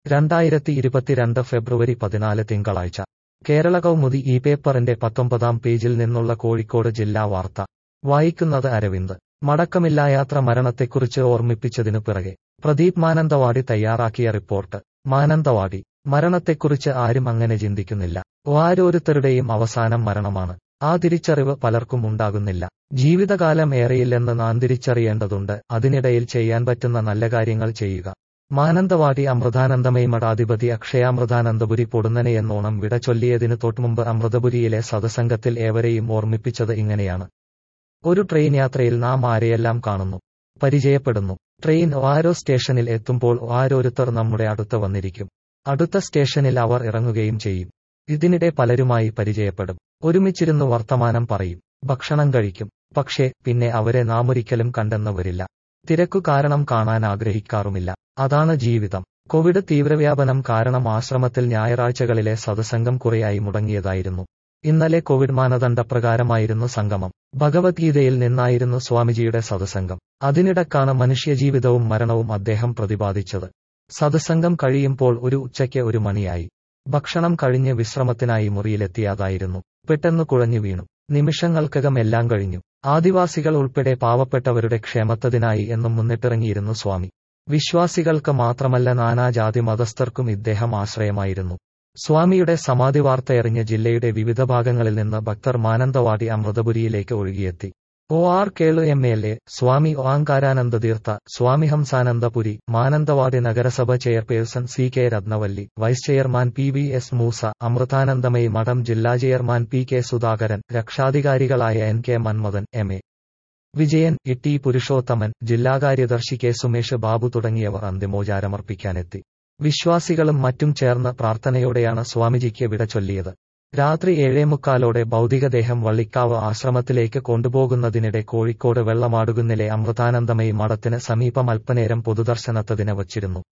രണ്ടായിരത്തി ഇരുപത്തിരണ്ട് ഫെബ്രുവരി പതിനാല് തിങ്കളാഴ്ച കേരള കൗമുദി ഈ പേപ്പറിന്റെ പത്തൊമ്പതാം പേജിൽ നിന്നുള്ള കോഴിക്കോട് ജില്ലാ വാർത്ത വായിക്കുന്നത് അരവിന്ദ് മടക്കമില്ലാ യാത്ര മരണത്തെക്കുറിച്ച് ഓർമ്മിപ്പിച്ചതിനു പിറകെ പ്രദീപ് മാനന്തവാടി തയ്യാറാക്കിയ റിപ്പോർട്ട് മാനന്തവാടി മരണത്തെക്കുറിച്ച് ആരും അങ്ങനെ ചിന്തിക്കുന്നില്ല ഓരോരുത്തരുടെയും അവസാനം മരണമാണ് ആ തിരിച്ചറിവ് പലർക്കും ഉണ്ടാകുന്നില്ല ജീവിതകാലം ഏറെയില്ലെന്ന് നാം തിരിച്ചറിയേണ്ടതുണ്ട് അതിനിടയിൽ ചെയ്യാൻ പറ്റുന്ന നല്ല കാര്യങ്ങൾ ചെയ്യുക മാനന്തവാടി അമൃതാനന്ദമയി മഠാധിപതി അക്ഷയാമൃതാനന്ദപുരി പൊടുന്നനെയെന്നോണം വിട ചൊല്ലിയതിനു തൊട്ടുമുമ്പ് അമൃതപുരിയിലെ സദസംഗത്തിൽ ഏവരെയും ഓർമ്മിപ്പിച്ചത് ഇങ്ങനെയാണ് ഒരു ട്രെയിൻ യാത്രയിൽ നാം ആരെയെല്ലാം കാണുന്നു പരിചയപ്പെടുന്നു ട്രെയിൻ ഓരോ സ്റ്റേഷനിൽ എത്തുമ്പോൾ ഓരോരുത്തർ നമ്മുടെ അടുത്ത് വന്നിരിക്കും അടുത്ത സ്റ്റേഷനിൽ അവർ ഇറങ്ങുകയും ചെയ്യും ഇതിനിടെ പലരുമായി പരിചയപ്പെടും ഒരുമിച്ചിരുന്ന് വർത്തമാനം പറയും ഭക്ഷണം കഴിക്കും പക്ഷേ പിന്നെ അവരെ നാം ഒരിക്കലും കണ്ടെന്ന് വരില്ല തിരക്കു കാരണം കാണാൻ ആഗ്രഹിക്കാറുമില്ല അതാണ് ജീവിതം കോവിഡ് തീവ്രവ്യാപനം കാരണം ആശ്രമത്തിൽ ഞായറാഴ്ചകളിലെ സദസംഗം കുറെയായി മുടങ്ങിയതായിരുന്നു ഇന്നലെ കോവിഡ് മാനദണ്ഡപ്രകാരമായിരുന്നു സംഗമം ഭഗവത്ഗീതയിൽ നിന്നായിരുന്നു സ്വാമിജിയുടെ സദസംഗം അതിനിടക്കാണ് മനുഷ്യജീവിതവും മരണവും അദ്ദേഹം പ്രതിപാദിച്ചത് സദസംഗം കഴിയുമ്പോൾ ഒരു ഉച്ചയ്ക്ക് ഒരു മണിയായി ഭക്ഷണം കഴിഞ്ഞ് വിശ്രമത്തിനായി മുറിയിലെത്തിയതായിരുന്നു പെട്ടെന്ന് കുഴഞ്ഞു വീണു നിമിഷങ്ങൾക്കകം എല്ലാം കഴിഞ്ഞു ആദിവാസികൾ ഉൾപ്പെടെ പാവപ്പെട്ടവരുടെ ക്ഷേമത്തതിനായി എന്നും മുന്നിട്ടിറങ്ങിയിരുന്നു സ്വാമി വിശ്വാസികൾക്ക് മാത്രമല്ല നാനാജാതി മതസ്ഥർക്കും ഇദ്ദേഹം ആശ്രയമായിരുന്നു സ്വാമിയുടെ സമാധി വാർത്തയറിഞ്ഞ ജില്ലയുടെ വിവിധ ഭാഗങ്ങളിൽ നിന്ന് ഭക്തർ മാനന്തവാടി അമൃതപുരിയിലേക്ക് ഒഴുകിയെത്തി O R Kelu M L A Swami Omkarananda Theertha Swami Hamsanandapuri Mananthavady നഗരസഭ chairperson C K Rathnavalli vice chairman P V S Moosa Amritanandamayi മഠം ജില്ലാ ചെയർമാൻ പി കെ സുധാകരൻ രക്ഷാധികാരികളായ N K Manmathan M A Vijayan E T Purushothaman ജില്ലാ കാര്യദർശി കെ സുമേഷ് ബാബു തുടങ്ങിയവർ അന്തിമോചാരമർപ്പിക്കാനെത്തി വിശ്വാസികളും മറ്റും ചേർന്ന് പ്രാർത്ഥനയോടെയാണ് സ്വാമിജിക്ക് വിട ചൊല്ലിയത് രാത്രി ഏഴേമുക്കാലോടെ ഭൗതികദേഹം വള്ളിക്കാവ് ആശ്രമത്തിലേക്ക് കൊണ്ടുപോകുന്നതിനിടെ കോഴിക്കോട് വെള്ളമാടുകുന്നിലെ അമൃതാനന്ദമയി മഠത്തിന് സമീപം അല്പനേരം പൊതുദർശനത്തതിന് വച്ചിരുന്നു